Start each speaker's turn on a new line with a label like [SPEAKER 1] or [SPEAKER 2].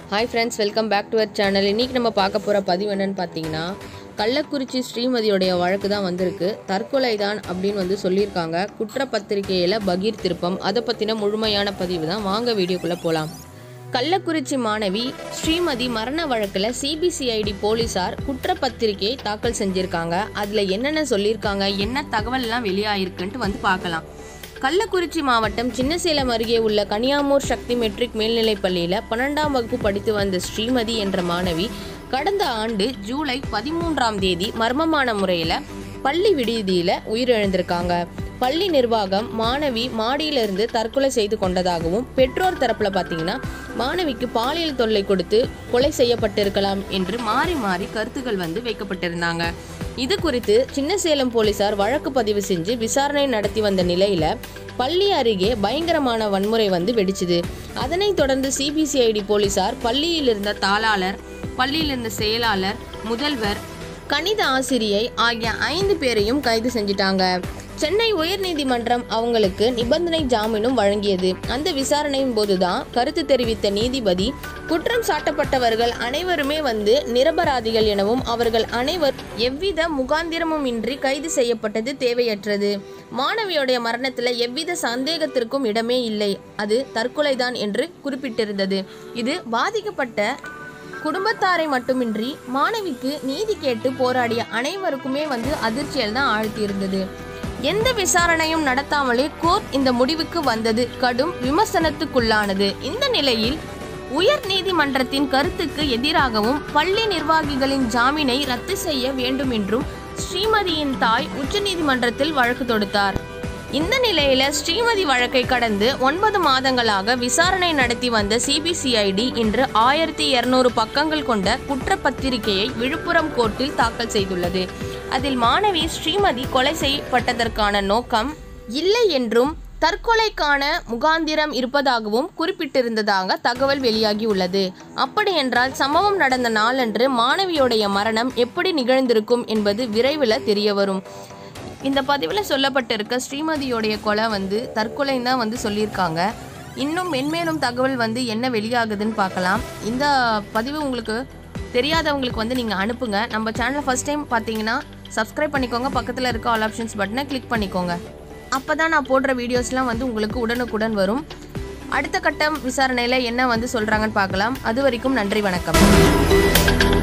[SPEAKER 1] hi friends welcome back to our channel இன்றைக்கி நம்ம பார்க்க போகிற பதிவு என்னன்னு பார்த்தீங்கன்னா கள்ளக்குறிச்சி ஸ்ரீமதியோடைய வழக்கு தான் வந்திருக்கு தற்கொலை தான் அப்படின்னு வந்து சொல்லியிருக்காங்க குற்றப்பத்திரிகையில் பகீர் திருப்பம் அதை பற்றின முழுமையான பதிவு தான் வாங்க வீடியோக்குள்ளே போகலாம் கள்ளக்குறிச்சி மாணவி ஸ்ரீமதி மரண வழக்கில் சிபிசிஐடி போலீசார் குற்றப்பத்திரிகை தாக்கல் செஞ்சுருக்காங்க அதில் என்னென்ன சொல்லியிருக்காங்க என்ன தகவல்லாம் வெளியாயிருக்குன்ட்டு வந்து பார்க்கலாம் கள்ளக்குறிச்சி மாவட்டம் சின்னசேலம் அருகே உள்ள கனியாமூர் சக்தி மெட்ரிக் மேல்நிலைப் பள்ளியில் பன்னெண்டாம் வகுப்பு படித்து வந்த ஸ்ரீமதி என்ற மாணவி கடந்த ஆண்டு ஜூலை பதிமூன்றாம் தேதி மர்மமான முறையில் பள்ளி விடுதியில் உயிரிழந்திருக்காங்க பள்ளி நிர்வாகம் மாணவி மாடியிலிருந்து தற்கொலை செய்து கொண்டதாகவும் பெற்றோர் தரப்புல பார்த்தீங்கன்னா மாணவிக்கு பாலியல் தொல்லை கொடுத்து கொலை செய்யப்பட்டிருக்கலாம் என்று மாறி மாறி கருத்துக்கள் வந்து வைக்கப்பட்டிருந்தாங்க இது குறித்து சின்னசேலம் போலீசார் வழக்கு பதிவு செஞ்சு விசாரணை நடத்தி வந்த நிலையில பள்ளி அருகே பயங்கரமான வன்முறை வந்து வெடிச்சுது அதனைத் தொடர்ந்து சிபிசிஐடி போலீசார் பள்ளியில் இருந்த தாளாளர் பள்ளியில் இருந்த செயலாளர் முதல்வர் கணித ஆசிரியை ஆகிய ஐந்து பேரையும் கைது செஞ்சிட்டாங்க சென்னை உயர்நீதிமன்றம் அவங்களுக்கு நிபந்தனை ஜாமீனும் வழங்கியது அந்த விசாரணையின் போதுதான் கருத்து தெரிவித்த நீதிபதி குற்றம் சாட்டப்பட்டவர்கள் அனைவருமே வந்து நிரபராதிகள் எனவும் அவர்கள் அனைவர் எவ்வித முகாந்திரமும் இன்றி கைது செய்யப்பட்டது தேவையற்றது மாணவியோடைய மரணத்தில் எவ்வித சந்தேகத்திற்கும் இடமே இல்லை அது தற்கொலைதான் என்று குறிப்பிட்டிருந்தது இது பாதிக்கப்பட்ட குடும்பத்தாரை மட்டுமின்றி மாணவிக்கு நீதி கேட்டு போராடிய அனைவருக்குமே வந்து அதிர்ச்சியில் தான் ஆழ்த்தியிருந்தது எந்த விசாரணையும் நடத்தாமலே கோர்ட் இந்த முடிவுக்கு வந்தது கடும் விமர்சனத்துக்குள்ளானது இந்த நிலையில் உயர் நீதிமன்றத்தின் கருத்துக்கு எதிராகவும் பள்ளி நிர்வாகிகளின் ஜாமீனை ரத்து செய்ய வேண்டும் என்றும் ஸ்ரீமதியின் தாய் உச்சநீதிமன்றத்தில் வழக்கு தொடுத்தார் இந்த நிலையில ஸ்ரீமதி வழக்கை கடந்து ஒன்பது மாதங்களாக விசாரணை நடத்தி வந்த சிபிசிஐடி இன்று ஆயிரத்தி இருநூறு பக்கங்கள் கொண்ட குற்றப்பத்திரிகையை விழுப்புரம் கோர்ட்டில் தாக்கல் செய்துள்ளது அதில் மாணவி ஸ்ரீமதி கொலை செய்யப்பட்டதற்கான நோக்கம் இல்லை என்றும் தற்கொலைக்கான முகாந்திரம் இருப்பதாகவும் குறிப்பிட்டிருந்ததாக தகவல் வெளியாகியுள்ளது அப்படியென்றால் சம்பவம் நடந்த நாளன்று மாணவியோடைய மரணம் எப்படி நிகழ்ந்திருக்கும் என்பது விரைவில் தெரியவரும் இந்த பதிவில் சொல்லப்பட்டிருக்க ஸ்ரீமதியோடைய கொலை வந்து தற்கொலைன்னு தான் வந்து சொல்லியிருக்காங்க இன்னும் மென்மேலும் தகவல் வந்து என்ன வெளியாகுதுன்னு பார்க்கலாம் இந்த பதிவு உங்களுக்கு தெரியாதவங்களுக்கு வந்து நீங்கள் அனுப்புங்க நம்ம சேனலை ஃபஸ்ட் டைம் பார்த்தீங்கன்னா சப்ஸ்கிரைப் பண்ணிக்கோங்க பக்கத்தில் இருக்க ஆல் ஆப்ஷன்ஸ் பட்டனை கிளிக் பண்ணிக்கோங்க அப்போ தான் நான் போடுற வீடியோஸ்லாம் வந்து உங்களுக்கு உடனுக்குடன் வரும் அடுத்த கட்டம் விசாரணையில் என்ன வந்து சொல்கிறாங்கன்னு பார்க்கலாம் அது வரைக்கும் நன்றி வணக்கம்